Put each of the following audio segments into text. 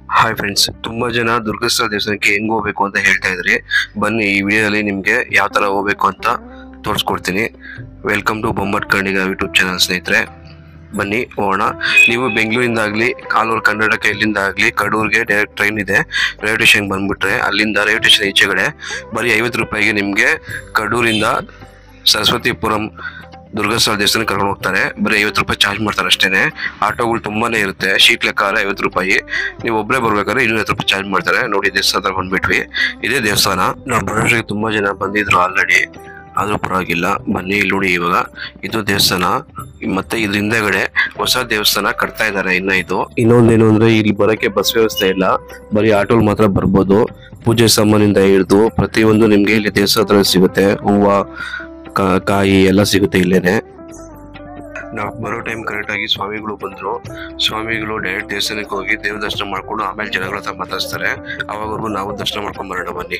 Hi friends ತುಂಬಾ ಜನ ದುರ್ಗಸ್ಥಳ ದೇವಸ್ಥಾನಕ್ಕೆ ಹೆಂಗ್ ಹೋಗ್ಬೇಕು ಅಂತ ಹೇಳ್ತಾ ಇದ್ರಿ ಬನ್ನಿ ಈ ವಿಡಿಯೋದಲ್ಲಿ ನಿಮ್ಗೆ ಯಾವ ತರ ಹೋಗ್ಬೇಕು ಅಂತ ತೋರಿಸ್ಕೊಡ್ತೀನಿ ವೆಲ್ಕಮ್ ಟು ಬೊಮ್ಮಟ್ ಕರ್ಣಿಗ ಯೂಟ್ಯೂಬ್ ಚಾನಲ್ ಸ್ನೇಹಿತರೆ ಬನ್ನಿ ಹೋಗೋಣ ನೀವು ಬೆಂಗಳೂರಿಂದ ಆಗಲಿ ಕಾಲೂರು ಕನ್ನಡಕ್ಕೆ ಇಲ್ಲಿಂದ ಆಗಲಿ ಕಡೂರ್ಗೆ ಡೈರೆಕ್ಟ್ ಟ್ರೈನ್ ಇದೆ ರೈಲ್ವೆ ಸ್ಟೇಷನ್ಗೆ ಬಂದ್ಬಿಟ್ರೆ ಅಲ್ಲಿಂದ ರೈಲ್ವೆ ಸ್ಟೇಷನ್ ಈಚೆಗಡೆ ಬರೀ ಐವತ್ತು ರೂಪಾಯಿಗೆ ನಿಮಗೆ ಕಡೂರಿಂದ ಸರಸ್ವತಿಪುರಂ ದುರ್ಗಸ್ಥಳ ದೇವಸ್ಥಾನಕ್ಕೆ ಕರ್ಕೊಂಡು ಹೋಗ್ತಾರೆ ಬರೀ ಐವತ್ತು ರೂಪಾಯಿ ಚಾರ್ಜ್ ಮಾಡ್ತಾರೆ ಅಷ್ಟೇನೆ ಆಟೋಗಳು ತುಂಬಾನೇ ಇರುತ್ತೆ ಶೀಟ್ ಲೆಕ್ಕ ಐವತ್ತು ರೂಪಾಯಿ ನೀವು ಒಬ್ಬರೇ ಬರ್ಬೇಕಾದ್ರೆ ಇನ್ನೂರೈವತ್ತು ರೂಪಾಯಿ ಚಾರ್ಜ್ ಮಾಡ್ತಾರೆ ನೋಡಿ ದೇವಸ್ಥಾನ ಬಂದ್ಬಿಟ್ವಿ ಇದೇ ದೇವಸ್ಥಾನ ನಾವು ಬರೋಷ್ಟಿಗೆ ತುಂಬಾ ಜನ ಬಂದಿದ್ರು ಆಲ್ರೆಡಿ ಆದ್ರೂ ಪರವಾಗಿಲ್ಲ ಬನ್ನಿ ಇಲ್ಲಿ ನೋಡಿ ಇವಾಗ ಇದು ದೇವಸ್ಥಾನ ಮತ್ತೆ ಇದ್ರ ಹಿಂದೆಗಡೆ ಹೊಸ ದೇವಸ್ಥಾನ ಕಟ್ತಾ ಇದ್ದಾರೆ ಇನ್ನ ಇದು ಇನ್ನೊಂದೇನು ಅಂದ್ರೆ ಇಲ್ಲಿ ಬರಕ್ಕೆ ಬಸ್ ವ್ಯವಸ್ಥೆ ಇಲ್ಲ ಬರೀ ಆಟೋಲ್ ಮಾತ್ರ ಬರ್ಬೋದು ಪೂಜೆ ಸಾಮಾನಿಂದ ಹಿಡಿದು ಪ್ರತಿಯೊಂದು ನಿಮ್ಗೆ ಇಲ್ಲಿ ದೇವಸ್ಥಾನ ಹತ್ರ ಸಿಗುತ್ತೆ ಹೂವ ಕಾ- ಕಾಯಿ ಎಲ್ಲ ಸಿಗುತ್ತೆ ಇಲ್ಲೇನೆ ನಾವು ಬರೋ ಟೈಮ್ ಕರೆಕ್ಟ್ ಆಗಿ ಸ್ವಾಮಿಗಳು ಬಂದ್ರು ಸ್ವಾಮಿಗಳು ಡೈರೆಕ್ಟ್ ದೇವಸ್ಥಾನಕ್ಕೆ ಹೋಗಿ ದೇವ್ರ ದರ್ಶನ ಮಾಡ್ಕೊಂಡು ಆಮೇಲೆ ಜನಗಳ ಹತ್ರ ಮಾತಾಡ್ಸ್ತಾರೆ ಅವಾಗವರೆಗೂ ನಾವು ದರ್ಶನ ಮಾಡ್ಕೊಂಡ್ ಬರೋಣ ಬನ್ನಿ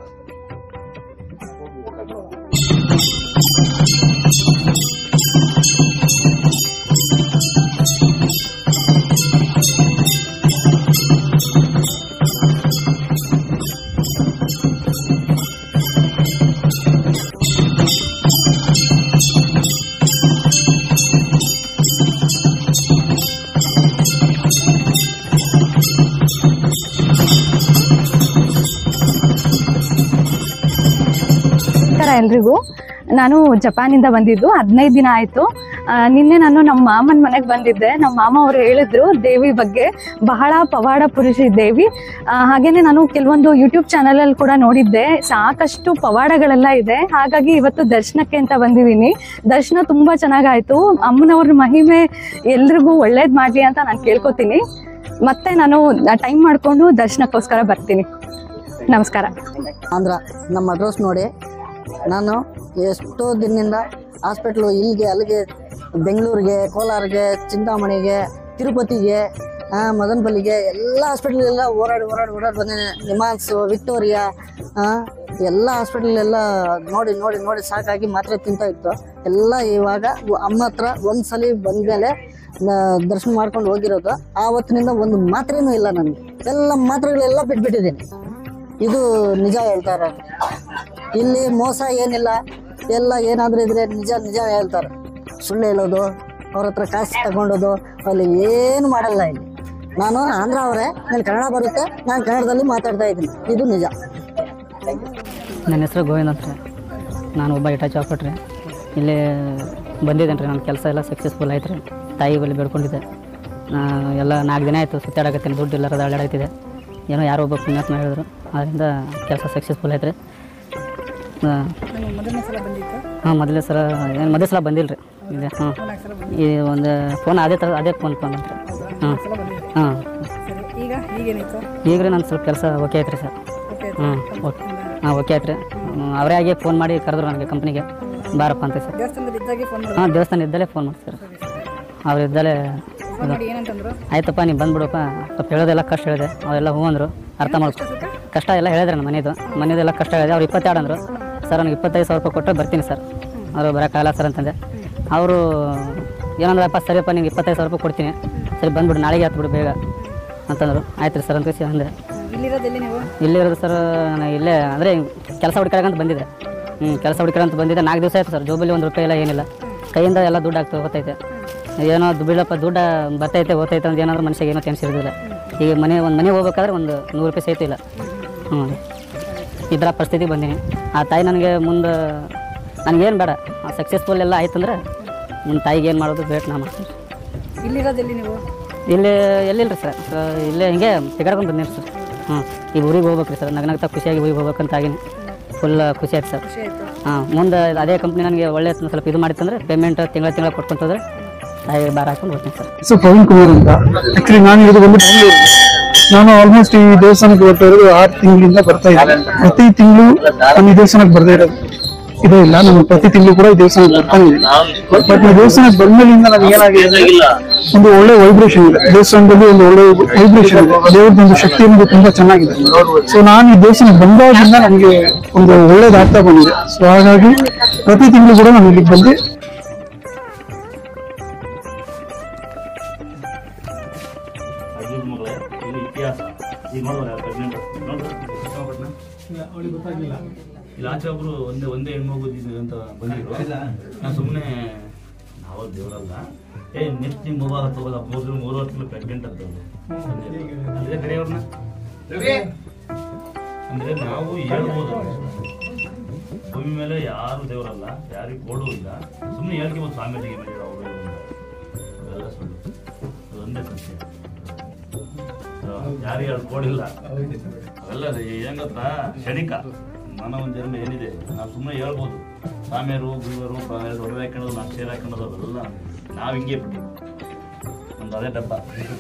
ನಮಸ್ಕಾರ ಎಲ್ರಿಗೂ ನಾನು ಜಪಾನಿಂದ ಬಂದಿದ್ದು ಹದಿನೈದು ದಿನ ಆಯ್ತು ಆ, ನಿನ್ನೆ ನಾನು ನಮ್ಮ ಮಾಮನ ಮನೆಗೆ ಬಂದಿದ್ದೆ ನಮ್ಮ ಮಾಮ ಅವರು ಹೇಳಿದ್ರು ದೇವಿ ಬಗ್ಗೆ ಬಹಳ ಪವಾಡ ಪುರುಷಿ ದೇವಿ ಆ, ಹಾಗೇನೆ ನಾನು ಕೆಲವೊಂದು ಯೂಟ್ಯೂಬ್ ಚಾನಲ್ ಅಲ್ಲಿ ಕೂಡ ನೋಡಿದ್ದೆ ಸಾಕಷ್ಟು ಪವಾಡಗಳೆಲ್ಲ ಇದೆ ಹಾಗಾಗಿ ಇವತ್ತು ದರ್ಶನಕ್ಕೆ ಅಂತ ಬಂದಿದ್ದೀನಿ ದರ್ಶನ ತುಂಬಾ ಚೆನ್ನಾಗಾಯ್ತು ಅಮ್ಮನವ್ರ ಮಹಿಮೆ ಎಲ್ರಿಗೂ ಒಳ್ಳೇದ್ ಮಾಡ್ಲಿ ಅಂತ ನಾನು ಕೇಳ್ಕೊತೀನಿ ಮತ್ತೆ ನಾನು ಟೈಮ್ ಮಾಡ್ಕೊಂಡು ದರ್ಶನಕ್ಕೋಸ್ಕರ ಬರ್ತೀನಿ ನಮಸ್ಕಾರ ಆಂಧ್ರ ನಮ್ಮ ಅಡ್ರೆಸ್ ನೋಡಿ ನಾನು ಎಷ್ಟೋ ದಿನದಿಂದ ಹಾಸ್ಪಿಟ್ಲು ಇಲ್ಲಿಗೆ ಅಲ್ಲಿಗೆ ಬೆಂಗಳೂರಿಗೆ ಕೋಲಾರಿಗೆ ಚಿಂತಾಮಣಿಗೆ ತಿರುಪತಿಗೆ ಆ, ಮದನಪಲ್ಲಿಗೆ ಎಲ್ಲ ಹಾಸ್ಪಿಟ್ಲೆಲ್ಲ ಓಡಾಡಿ ಓಡಾಡಿ ಓಡಾಡಿ ಬಂದಿದ್ದೀನಿ ನಿಮಾನ್ಸು ವಿಕ್ಟೋರಿಯಾ ಆ, ಎಲ್ಲ ಹಾಸ್ಪಿಟ್ಲೆಲ್ಲ ನೋಡಿ ನೋಡಿ ನೋಡಿ ಸಾಕಾಗಿ ಮಾತ್ರೆ ತಿಂತಾ ಇತ್ತು ಎಲ್ಲ ಇವಾಗ ಅಮ್ಮ ಹತ್ರ ಒಂದು ಸಲ ಬಂದಮೇಲೆ ದರ್ಶನ ಮಾಡ್ಕೊಂಡು ಹೋಗಿರೋದು ಆವತ್ತಿನಿಂದ ಒಂದು ಮಾತ್ರೆನೂ ಇಲ್ಲ ನನಗೆ ಎಲ್ಲ ಮಾತ್ರೆಗಳೆಲ್ಲ ಬಿಟ್ಬಿಟ್ಟಿದ್ದೀನಿ ಇದು ನಿಜ ಹೇಳ್ತಾ ಇರೋದು ಇಲ್ಲಿ ಮೋಸ ಏನಿಲ್ಲ ಎಲ್ಲ ಏನಾದರೂ ಇದ್ರೆ ನಿಜ ನಿಜ ಹೇಳ್ತಾರೆ ಸುಳ್ಳು ಹೇಳೋದು ಅವ್ರ ಹತ್ರ ಕಾಸು ತಗೊಂಡೋದು ಅಲ್ಲಿ ಏನು ಮಾಡಲ್ಲ ಇಲ್ಲಿ ನಾನು ಆಂಧ್ರ ಅವರೇ ನನಗೆ ಕನ್ನಡ ಬರುತ್ತೆ ನಾನು ಕನ್ನಡದಲ್ಲಿ ಮಾತಾಡ್ತಾ ಇದ್ದೀನಿ ಇದು ನಿಜ ನನ್ನ ಹೆಸರು ಗೋವಿಂದ್ ಅಂತ ರೀ ನಾನು ಒಬ್ಬ ಇಟಾಚಿ ಆಪರೇಟ್ರಿ ಇಲ್ಲಿ ಬಂದಿದ್ದೇನೆ ರೀ ನನ್ನ ಕೆಲಸ ಎಲ್ಲ ಸಕ್ಸಸ್ಫುಲ್ ಆಯ್ತು ರೀ ತಾಯಿ ಬಳಿ ಬೇಡ್ಕೊಂಡಿದ್ದೆ ನಾ ಎಲ್ಲ ನಾಲ್ಕು ದಿನ ಆಯಿತು ಸುತ್ತಾಡಕತ್ತೀನಿ ದುಡ್ಡು ಇಲ್ಲರದ ಅಳ್ಳಾಡಾಯ್ತಿದೆ ಏನೋ ಯಾರೋ ಒಬ್ಬ ಪುಣ್ಯಾತ್ಮ ಹೇಳಿದ್ರು ಅದರಿಂದ ಕೆಲಸ ಸಕ್ಸಸ್ಫುಲ್ ಆಯ್ತು ರೀ ಹಾಂ ಮೊದಲನೇ ಸಲ ಏನು ಮೊದಲನೇ ಸಲ ಬಂದಿಲ್ಲ ರೀ ಇದೆ ಹಾಂ ಈ ಒಂದು ಫೋನ್ ಅದೇ ಥರ ಅದೇ ಫೋನ್ ಫೋನ್ ಅಂತ ಹಾಂ ಹಾಂ ಈಗ ಈಗೇನಾಯ್ತು ಈಗ ರೀ ನನ್ನ ಸ್ವಲ್ಪ ಕೆಲಸ ಓಕೆ ಆಯ್ತು ರೀ ಸರ್ ಹಾಂ ಓಕೆ ಹಾಂ ಓಕೆ ಆಯ್ತು ರೀ ಅವರೇ ಆಗಿ ಫೋನ್ ಮಾಡಿ ಕರೆದ್ರು ನನಗೆ ಕಂಪ್ನಿಗೆ ಬಾರಪ್ಪ ಅಂತ ಸರ್ ದೇವಸ್ಥಾನದಲ್ಲಿ ಇದ್ದಾಗೆ ಫೋನ್ ಹಾಂ ದೇವಸ್ಥಾನ ಇದ್ದಲ್ಲೇ ಫೋನ್ ಮಾಡ್ತಾರೆ ಅವ್ರು ಇದ್ದಲ್ಲೇ ಫೋನ್ ಮಾಡಿ ಏನಂತಂದ್ರು ಆಯ್ತಪ್ಪ ನೀವು ಬಂದ್ಬಿಡಪ್ಪ ಸ್ವಲ್ಪ ಹೇಳೋದೆಲ್ಲ ಕಷ್ಟ ಹೇಳಿದೆ ಅವೆಲ್ಲ ಹ್ಞೂ ಅಂದರು ಅರ್ಥ ಮಾಡ್ಕೊ ಕಷ್ಟ ಎಲ್ಲ ಹೇಳಿದ್ರೆ ನನ್ನ ಮನೇದು ಮನೇದೆಲ್ಲ ಕಷ್ಟ ಹೇಳಿದೆ ಅವ್ರು ಇಪ್ಪತ್ತೆರಡು ಅಂದರು ಸರ್ ನನಗೆ ಇಪ್ಪತ್ತೈದು ಸಾವಿರ ರೂಪಾಯಿ ಕೊಟ್ಟರೆ ಬರ್ತೀನಿ ಸರ್ ಅವರು ಬರೋಕ್ಕಾಗಲ್ಲ ಸರ್ ಅಂತಂದೆ ಅವರು ಏನಂದ್ರಪ್ಪ ಸರಿಯಪ್ಪ ನಿಮ್ಗೆ ಇಪ್ಪತ್ತೈದು ಸಾವಿರ ರೂಪಾಯಿ ಕೊಡ್ತೀನಿ ಸರಿ ಬಂದ್ಬಿಡು ನಾಳೆಗೆ ಹತ್ಬಿಡು ಬೇಗ ಅಂತಂದರು ಆಯ್ತು ರೀ ಸರ್ ಅಂತ ಹೇಳಿ ಅಂದೆ ಇಲ್ಲಿರೋದು ಎಲ್ಲಿ ನೀವು ಇಲ್ಲಿರೋದು ಸರ್ ನಾನು ಇಲ್ಲೇ ಅಂದರೆ ಕೆಲಸ ಹುಡ್ಕೊಳ್ಳೋಕಂತ ಬಂದಿದ್ದೆ ಹ್ಞೂ ಕೆಲಸ ಹುಡ್ಕೊಳ್ಳೋಂತ ಬಂದಿದ್ದೆ ನಾಲ್ಕು ದಿವಸ ಆಯ್ತು ಸರ್ ಜೋಬಲ್ಲಿ ಒಂದು ರೂಪಾಯಿ ಎಲ್ಲ ಏನಿಲ್ಲ ಕೈಯಿಂದ ಎಲ್ಲ ದುಡ್ಡು ಆಗ್ತಾ ಹೋಗ್ತೈತೆ ಏನೋ ದು- ಬಿಡಪ್ಪ ದುಡ್ಡು ಬರ್ತೈತೆ ಹೋಗ್ತೈತೆ ಅಂತ ಏನಾದರೂ ಮನುಷ್ಯಗೆ ಏನೋ ಟೆನ್ಷನ್ ಇರೋದಿಲ್ಲ ಈಗ ಮನೆ ಒಂದು ಮನೆ ಹೋಗ್ಬೇಕಾದ್ರೆ ಒಂದು ನೂರು ರೂಪಾಯಿ ಸಹಿತ ಇಲ್ಲ ಹ್ಞೂ ಈ ಥರ ಪರಿಸ್ಥಿತಿ ಬಂದೀನಿ ಆ ತಾಯಿ ನನಗೆ ಮುಂದೆ ನನಗೇನು ಬೇಡ ಸಕ್ಸಸ್ಫುಲ್ ಎಲ್ಲ ಆಯ್ತು ಅಂದ್ರೆ ನಿಮ್ಮ ತಾಯಿಗೆ ಏನು ಮಾಡೋದು ಬೇಕು ನಾ ಮಾಡ್ತೀನಿ ಇಲ್ಲಿರೋದು ಎಲ್ಲಿ ನೀವು ಇಲ್ಲಿ ಎಲ್ಲಿಲ್ಲ ರೀ ಸರ್ ಸೊ ಇಲ್ಲೇ ಹಿಂಗೆ ತಿಗಾಡ್ಕೊಂಡು ಬಂದೀನಿ ಸರ್ ಹಾಂ ಈಗ ಊರಿಗೆ ಹೋಗ್ಬೇಕು ರೀ ಸರ್ ನಗನಗ್ತಾ ಖುಷಿಯಾಗಿ ಊರಿಗೆ ಹೋಗ್ಬೇಕಂತ ಆಗೀನಿ ಫುಲ್ ಖುಷಿ ಆಯ್ತು ಸರ್ ಖುಷಿ ಆಯ್ತು ಹಾಂ ಮುಂದೆ ಅದೇ ಕಂಪ್ನಿ ನನಗೆ ಒಳ್ಳೆ ಸ್ವಲ್ಪ ಇದು ಮಾಡಿತ್ತಂದ್ರೆ ಪೇಮೆಂಟ್ ತಿಂಗಳ ತಿಂಗಳ ಕೊಟ್ಕೊಂತಂದ್ರೆ ತಾಯಿ ಬಾರ ಹಾಕೊಂಡು ಹೋಗ್ತೀನಿ ಸರ್ ಹೆಸರು ಪ್ರವೀಣ್ ಕುಮಾರ್ ಅಂತ ಆಕ್ಚುಲಿ ನಾನು ಇದು ಬಂದು ಬೆಂಗಳೂರು ನಾನು ಆಲ್ಮೋಸ್ಟ್ ಈ ದೇವಸ್ಥಾನಕ್ಕೆ ಬರ್ತಾ ಇರೋದು ಆರು ತಿಂಗಳಿಂದ ಬರ್ತಾ ಇದ್ದೀನಿ ಪ್ರತಿ ತಿಂಗಳು ನಾನು ಈ ದೇವಸ್ಥಾನಕ್ಕೆ ಬರ್ತಾ ಇರೋದು ಇದೇ ಇಲ್ಲ ನಾನು ಪ್ರತಿ ತಿಂಗಳು ಕೂಡ ಈ ದೇವಸ್ಥಾನಕ್ಕೆ ಬರ್ತಾನೆ ಇದ್ದೀನಿ ಬಟ್ ಈ ದೇವಸ್ಥಾನಕ್ಕೆ ಬಂದ್ಮೇಲಿಂದ ನನಗೆ ಏನಾಗಿದೆ ಅಂದ್ರೆ ಒಂದು ಒಳ್ಳೆ ವೈಬ್ರೇಷನ್ ಇದೆ ದೇವಸ್ಥಾನದಲ್ಲಿ ಒಂದು ಒಳ್ಳೆ ವೈಬ್ರೇಷನ್ ಇದೆ ದೇವ್ರದ್ದು ಒಂದು ಶಕ್ತಿ ಅನ್ನೋದು ತುಂಬಾ ಚೆನ್ನಾಗಿದೆ ಸೊ ನಾನು ಈ ದೇವಸ್ಥಾನಕ್ಕೆ ಬಂದಾಗಿಂದ ನನಗೆ ಒಂದು ಒಳ್ಳೇದಾಗ್ತಾ ಬಂದಿದೆ ಸೊ ಹಾಗಾಗಿ ಪ್ರತಿ ತಿಂಗಳು ಕೂಡ ನಾನು ಇಲ್ಲಿಗೆ ಬಂದು ಇದು ಇತಿಹಾಸ ಈಗ ನೋಡಿದ್ರೆ ಪ್ರೆಗ್ನೆಂಟ್ ನೋಡ್ರಿ ಇಲ್ಲಿ ಆಚೆ ಒಬ್ರು ಒಂದೇ ಒಂದೇ ಹೆಣ್ಮಗು ಇದು ಅಂತ ಬಂದಿದ್ರು ನಾನು ಸುಮ್ಮನೆ ನಾವು ದೇವರಲ್ಲ ಏ ನೆಕ್ಸ್ಟ್ ನಿಮ್ಮ ಮಗು ತಗೋದ ಮೂರು ಮೂರುವರೆ ತಿಂಗಳು ಪ್ರೆಗ್ನೆಂಟ್ ಅಂತ ಅಲ್ಲಿದೆ ಕರೆಯವ್ರನ್ನ ಅಂದ್ರೆ ನಾವು ಹೇಳ್ಬೋದು ಭೂಮಿ ಮೇಲೆ ಯಾರು ದೇವರಲ್ಲ ಯಾರಿಗೂ ಕೊಡುವುದಿಲ್ಲ ಸುಮ್ಮನೆ ಹೇಳ್ಕೊಬೋದು ಸ್ವಾಮೀಜಿಗೆ ಮೇಲೆ ಅವರು ಇವ್ರು ಅಂತ. ಅದೆಲ್ಲ ಸುಳ್ಳು ಅದೊಂದೇ ಸತ್ಯ ಯಾರಿಗೆ ಅದು ಕೊಡಿಲ್ಲ ಅವೆಲ್ಲ ಹೆಂಗತ್ರ ಕ್ಷಣಿಕ ಮಾನವ ಜನ್ಮ ಏನಿದೆ ನಾವು ಸುಮ್ಮನೆ ಹೇಳ್ಬೋದು ಸ್ವಾಮಿಯರು ಗುರುವರು ಎರಡು ಒಡವೆ ಹಾಕೊಳ್ಳೋದು ನಾಲ್ಕು ಸೇರ್ ಹಾಕೊಳ್ಳೋದು ಅವೆಲ್ಲ ನಾವು ಹಿಂಗೆ ಬಿಟ್ಟು ನಮ್ದು ಅದೇ ಡಬ್ಬ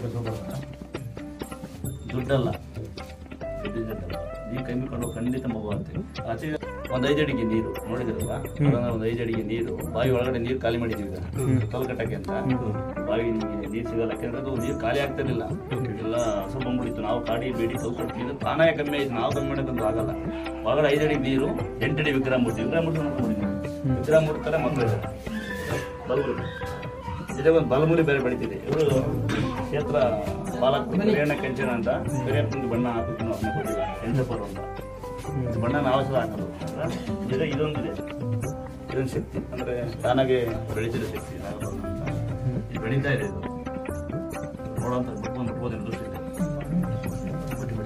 ದುಡ್ಡಲ್ಲ ದುಡ್ಡಿನ ಡಬ್ಬ ನೀವು ಕೈ ಮುಕ್ಕೊಂಡು ಖಂಡಿತ ಮಗು ಅಂತೀವಿ ಆಚೆ ಒಂದು ಐದು ಅಡಿಗೆ ನೀರು ನೋಡಿದ್ರಲ್ಲ ಒಂದು ಐದು ಅಡಿಗೆ ನೀರು ಬಾವಿ ಒಳಗಡೆ ನೀರು ಖಾಲಿ ಮಾಡಿದೀವಿ ಈಗ ಕಲ್ಲು ಕಟ್ಟಕ್ಕೆ ಅಂತ ಬಾವಿ ನೀರು ಸಿಗಲ್ಲ ಯಾಕಂದ್ರೆ ಅದು ನೀರು ಖಾಲಿ ಆಗ್ತಿರ್ಲಿಲ್ಲ ಎಲ್ಲ ಹಸು ಬಂದ್ಬಿಡಿತ್ತು ನಾವು ಕಾಡಿ ಬೇಡಿ ಕಲ್ಲು ಕಟ್ತಿದ್ದು ಪ್ರಾಣಾಯ ಕಮ್ಮಿ ಆಯ್ತು ನಾವು ಕಮ್ಮಿ ಮಾಡೋದಂತ ಆಗಲ್ಲ ಒಳಗಡೆ ಐದು ಅಡಿ ನೀರು ಎಂಟು ಅಡಿ ವಿಗ್ರಹ ಮೂರ್ತಿ ವಿಗ್ರಹ ಮೂರ್ತಿ ನೋಡ್ಕೊಂಡಿದ್ದೀವಿ ವಿಗ್ರಹ ಮೂರ್ತಾರೆ ಮಕ್ಕಳು ಇದ್ದಾರೆ ಬಲಮುರಿ ಇದೇ ಒಂದು ಬಲಮುರಿ ಬೇರೆ ಬೆಳಿತಿದೆ ಇವರು ಕ್ಷೇತ್ರ ಪಾಲಕ್ ಹಿರಿಯಣ್ಣ ಕೆಂಚನ ಅಂತ ಹಿರಿಯಪ್ಪನಿಗೆ ಬಣ್ಣ ಹಾಕಿ ನಾವು ಅದನ್ನ ಕೊಟ್ಟಿಲ್ಲ ಕೆಂಚಪ್ಪರು ಅಂತ ಇದು ಬಣ್ಣ ನಾವು ಸಹ ಹಾಕೋದು ಅಂದ್ರೆ ಇದು ಇದೊಂದಿದೆ ಇದೊಂದು ಶಕ್ತಿ ಅಂದ್ರೆ ತಾನಾಗೆ ಬೆಳೀತಿರೋ ಶಕ್ತಿ ನಾಗಬಣ್ಣ ಅಂತ ಇದು ಬೆಳೀತಾ ಇದೆ ಇದು ನೋಡುವಂತ ಬಿಟ್ಕೊಂಡು ಬಿಡ್ಬೋದು ದೃಷ್ಟಿ ಇದೆ ಬಿಟ್ಟು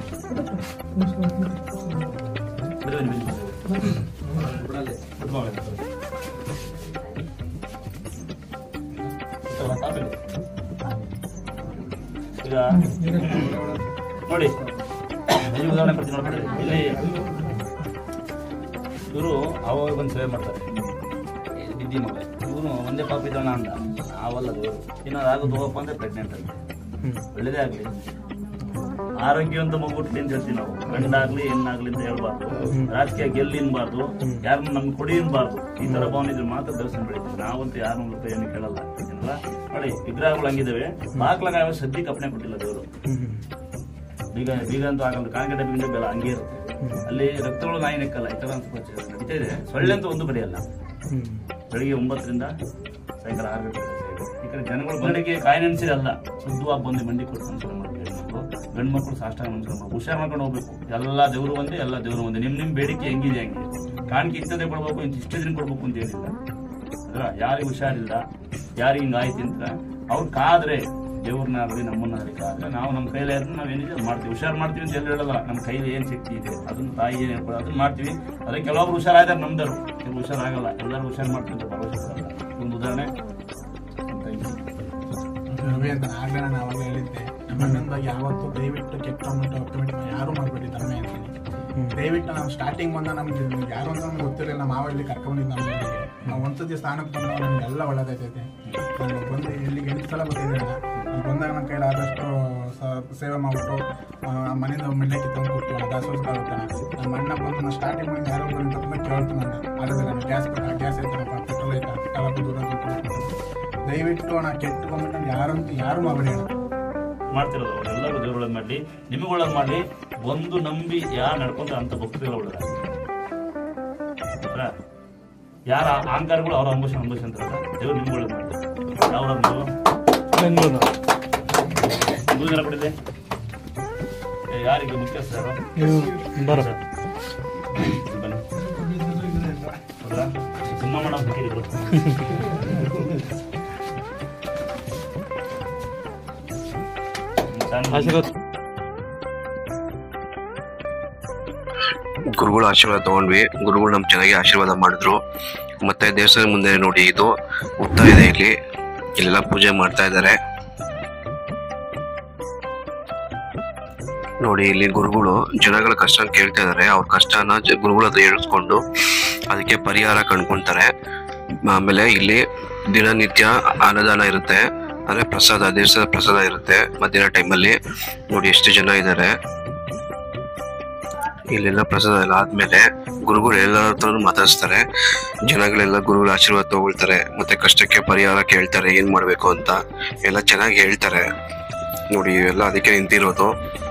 ಬಿಡಿ ಬಿಡಿ ಬಿಡಿ ಬಿಟ್ಟು ಮಾಡಿ ಸ್ವಲ್ಪ ತಾಪಿದೆ. ಈಗ ನೋಡಿ ಈ ಉದಾಹರಣೆ ಕೊಡ್ತೀನಿ ನೋಡ್ಬಿಡಿ ಇಲ್ಲಿ ಇವರು ಅವಾಗ ಬಂದು ಸೇವೆ ಮಾಡ್ತಾರೆ ವಿದ್ಯೆ ಮಗ ಇವನು ಒಂದೇ ಪಾಪ ಇದ್ದವನ ಅಂದ ನಾವಲ್ಲ ದೇವರು ಏನಾದ್ರು ಆಗೋದು ಹೋಗಪ್ಪ ಅಂದ್ರೆ ಪ್ರೆಗ್ನೆಂಟ್ ಅಂತ ಒಳ್ಳೇದೇ ಆಗಲಿ ಆರೋಗ್ಯವಂತ ಮಗು ಹುಟ್ಟಿ ಅಂತ ಹೇಳ್ತೀವಿ ನಾವು ಗಂಡಾಗ್ಲಿ ಹೆಣ್ಣಾಗ್ಲಿ ಅಂತ ಹೇಳ್ಬಾರ್ದು ರಾಜಕೀಯ ಗೆಲ್ಲಿ ಅನ್ಬಾರ್ದು ಯಾರನ್ನ ನಮ್ಗೆ ಕೊಡಿ ಅನ್ಬಾರ್ದು ಈ ತರ ಭಾವನೆ ಇದ್ರೆ ಮಾತ್ರ ದೇವಸ್ಥಾನ ಬೆಳಿತೀವಿ ನಾವಂತೂ ಯಾರು ರೂಪಾಯಿ ಏನು ಕೇಳಲ್ಲ ಏನಿಲ್ಲ ನೋಡಿ ವಿಗ್ರಹಗಳು ಹಂಗಿದಾವೆ ಬಾಕ್ಲಾಗ ಯಾವ ಸದ್ಯಕ್ಕೆ ಅಪ್ಪಣೆ ಕೊಟ್ಟಿಲ್ಲ ದೇವರು ಬೀಗ ಬೀಗ ಅಂತೂ ಆಗಲ್ಲ ಕಾಂಗಡ ಬೀಗ ಬೆಲ್ಲ ಹಂಗೆ ಇರುತ್ತೆ ಅಲ್ಲಿ ರಕ್ತಗಳು ನಾಯಿ ನೆಕ್ಕಲ್ಲ ಈ ತರ ಅಂತ ನಡೀತಾ ಇದೆ ಸೊಳ್ಳೆ ಅಂತ ಒಂದು ಬರೆಯಲ್ಲ ಬೆಳಿಗ್ಗೆ ಒಂಬತ್ತರಿಂದ ಸಾಯಂಕಾಲ ಆರು ಗಂಟೆ ತನಕ ಸೇವೆ. ಈ ಕಡೆ ಜನಗಳು ಬಂದಿಗೆ ಕಾಯಿ ನೆನೆಸಿದಲ್ಲ ಶುದ್ಧವಾಗಿ ಬಂದು ಮಂಡಿ ಕೊಟ್ಟು ನಮಸ್ಕಾರ ಮಾಡ್ಬೇಕು ಹೆಣ್ಮಕ್ಳು ಗಂಡು ಮಕ್ಕಳು ಸಾಷ್ಟಾಂಗ ನಮಸ್ಕಾರ ಮಾಡ್ಬೇಕು ಹುಷಾರ್ ಮಾಡ್ಕೊಂಡು ಹೋಗ್ಬೇಕು ಎಲ್ಲ ದೇವರು ಒಂದೇ ಎಲ್ಲ ದೇವರು ಒಂದೇ ನಿಮ್ ನಿಮ್ ಬೇಡಿಕೆ ಹೆಂಗಿದೆ ಹಂಗೆ ಕಾಣಿಕೆ ಇಂಥದ್ದೇ ಕೊಡ್ಬೇಕು ಇಂತ ಇಷ್ಟೇ ದಿನ ಕೊಡ್ಬೇಕು ಅಂತ ಏನಿಲ್ಲ ಅದ್ರ ಯಾರಿಗೆ ಹುಷಾರಿಲ್ಲ ಯಾರಿಗೆ ಹಿಂಗ ಆಯ್ತು ಅಂತ ಅವ್ರು ಕಾದ್ರೆ ದೇವ್ರನ್ನಾಗಲಿ ನಮ್ಮನ್ನಾಗಲಿ ಕಾದ್ರೆ ನಾವು ನಮ್ಮ ಕೈಲಿ ಆದ್ರೆ ನಾವ್ ಏನಿದೆ ಅದ್ ಮಾಡ್ತೀವಿ ಹುಷಾರ್ ಮಾಡ್ತೀವಿ ಅಂತ ಎಲ್ಲ ಹೇಳಲ್ಲ ನಮ್ಮ ಕೈಲಿ ಏನ್ ಶಕ್ತಿ ಇದೆ ಅದನ್ನ ತಾಯಿ ಏನ್ ಹೇಳ್ಕೊಡ ಅದನ್ನ ಮಾಡ್ತೀವಿ ಅದೇ ಕೆಲವೊಬ್ರು ಹುಷಾರಾಯ್ತಾರೆ ನಮ್ದರು ಕೆಲವು ಹುಷಾರಾಗಲ್ಲ ಎಲ್ಲರೂ ಹುಷಾರ್ ಮಾಡ್ತೀವಿ ಅಂತ ಭರವಸೆ ಕೊಡಲ್ಲ ಒಂದು ಉದಾಹರಣೆ Thank you. ರವಿ ಅಂತ ಆಗಲೇ ನಾನು ಅವಾಗ ಹೇಳಿದ್ದೆ ನಮ್ಮ ಅಣ್ಣನ ಬಗ್ಗೆ ಯಾವತ್ತೂ ದಯವಿಟ್ಟು ಕೆಟ್ಟ ಟೊಮೆಟೊ ಕಮೆಂಟ್ ಯಾರು ಮಾಡಬೇಡಿ ಧರ್ಮ ಅಂತೀನಿ ದಯವಿಟ್ಟು ನಾವು ಸ್ಟಾರ್ಟಿಂಗ್ ಬಂದ ನಮ್ಗೆ ಯಾರು ಅಂತ ನಮ್ಗೆ ಗೊತ್ತಿರಲಿಲ್ಲ ನಮ್ಮ ಮಾವ ಇಲ್ಲಿ ಕರ್ಕೊಂಡಿದ್ದು ನಮ್ಮ ಮನೆಗೆ ನಾವು ಒಂದ್ಸತಿ ಸ್ಥಾನಕ್ಕೆ ಬಂದಾಗ ನಮಗೆಲ್ಲ ಒಳ್ಳೇದಾಯ್ತೈತೆ ನಾನು ಬಂದು ಇಲ್ಲಿಗೆ ಎಂಟು ಸಲ ಬಂದಿದ್ದೀನಿ ನಾನು ಬಂದಾಗ ನನ್ನ ಕೈಲಿ ಆದಷ್ಟು ಸ- ಸೇವೆ ಮಾಡ್ಬಿಟ್ಟು ಆ, ಮನೆಯಿಂದ ಮೆಣ್ಣಕ್ಕೆ ತಂದು ಕೊಡ್ತೀವಿ ದಾಸೋಸ್ಕರ ಹೋಗ್ತಾನೆ ನಮ್ಮ ಅಣ್ಣ ಬಂದು ನಾನು ಸ್ಟಾರ್ಟಿಂಗ್ ಬಂದು ಯಾರೋ ಬಂದು ತಪ್ಪನ್ನ ಕೇಳ್ತೀನಿ ನಾನು ಆದ್ರೆ ನಾನು ಗ್ಯಾಸ್ ಬೇಕಾ ಗ್ಯಾಸ್ ಐತನಪ್ಪ ಪೆಟ್ರೋಲ್ ಐತಾ ಕಲಪು ದೂರ ಅಂತ ಕೊಡ್ತೀನಿ. ದಯವಿಟ್ಟು ನಾ ಕೆಟ್ಟ ಕಮೆಂಟ್ ಯಾರಂತೂ ಯಾರು ಮಾಡಬೇಡಿ ಅಣ್ಣ ಮಾಡ್ತಿರೋದು ಅವ್ರು ಎಲ್ಲರೂ ದೇವ್ರೊಳಗೆ ಮಾಡಲಿ ನಿಮಗೆ ಒಳ್ಳೇದು ಮಾಡಲಿ ಒಂದು ನಂಬಿ ಯಾರು ನಡ್ಕೊಂಡ್ರೆ ಅಂತ ಭಕ್ತಿಗಳು ಒಳ್ಳೇದ ಯಾರ ಅಹಂಕಾರಗಳು ಅವ್ರ ಅಂಬುಷ ಅಂಬುಷ ಅಂತ ದೇವ್ರು ನಿಮ್ಗೆ ಒಳ್ಳೇದು ಮಾಡಲಿ ಯಾವ್ದು ಬೆಂಗಳೂರು ಮೂರು ಜನ ಬಿಡಿದೆ ಯಾರಿಗೆ ಮುಖ್ಯಸ್ಥ ಯಾರು ಬರ ಬನ್ನಿ ಹೌದಾ ಸಿನಿಮಾ ಮಾಡೋ ಬೇಕಿದ್ರು ಆಶೀರ್ವಾದ ಗುರುಗಳ ಆಶೀರ್ವಾದ ತಗೊಂಡ್ವಿ ಗುರುಗಳು ನಮ್ಗೆ ಚೆನ್ನಾಗಿ ಆಶೀರ್ವಾದ ಮಾಡಿದ್ರು ಮತ್ತೆ ದೇವಸ್ಥಾನ ಮುಂದೆ ನೋಡಿ ಇದು ಉತ್ತರ ಇದೆ ಇಲ್ಲಿ ಇಲ್ಲೆಲ್ಲ ಪೂಜೆ ಮಾಡ್ತಾ ಇದ್ದಾರೆ ನೋಡಿ ಇಲ್ಲಿ ಗುರುಗಳು ಜನಗಳ ಕಷ್ಟ ಕೇಳ್ತಾ ಇದ್ದಾರೆ ಅವ್ರ ಕಷ್ಟನ ಜ- ಗುರುಗಳ ಹತ್ರ ಹೇಳಿಸ್ಕೊಂಡು ಅದಕ್ಕೆ ಪರಿಹಾರ ಕಂಡ್ಕೊಂತಾರೆ ಆಮೇಲೆ ಇಲ್ಲಿ ದಿನನಿತ್ಯ ಅನ್ನದಾನ ಇರುತ್ತೆ ಅಂದ್ರೆ ಪ್ರಸಾದ ದೇವಸ್ಥಾನ ಪ್ರಸಾದ ಇರುತ್ತೆ ಮಧ್ಯಾಹ್ನ ಟೈಮಲ್ಲಿ ನೋಡಿ ಎಷ್ಟು ಜನ ಇದ್ದಾರೆ ಇಲ್ಲೆಲ್ಲ ಪ್ರಸಾದ ಎಲ್ಲ ಆದ್ಮೇಲೆ ಗುರುಗಳು ಎಲ್ಲರ ಹತ್ರನೂ ಮಾತಾಡಿಸ್ತಾರೆ ಜನಗಳೆಲ್ಲ ಗುರುಗಳ ಆಶೀರ್ವಾದ ತಗೊಳ್ತಾರೆ ಮತ್ತೆ ಕಷ್ಟಕ್ಕೆ ಪರಿಹಾರ ಕೇಳ್ತಾರೆ ಏನ್ ಮಾಡ್ಬೇಕು ಅಂತ ಎಲ್ಲ ಚೆನ್ನಾಗಿ ಹೇಳ್ತಾರೆ ನೋಡಿ ಇವೆಲ್ಲ ಅದಕ್ಕೆ ನಿಂತಿರೋದು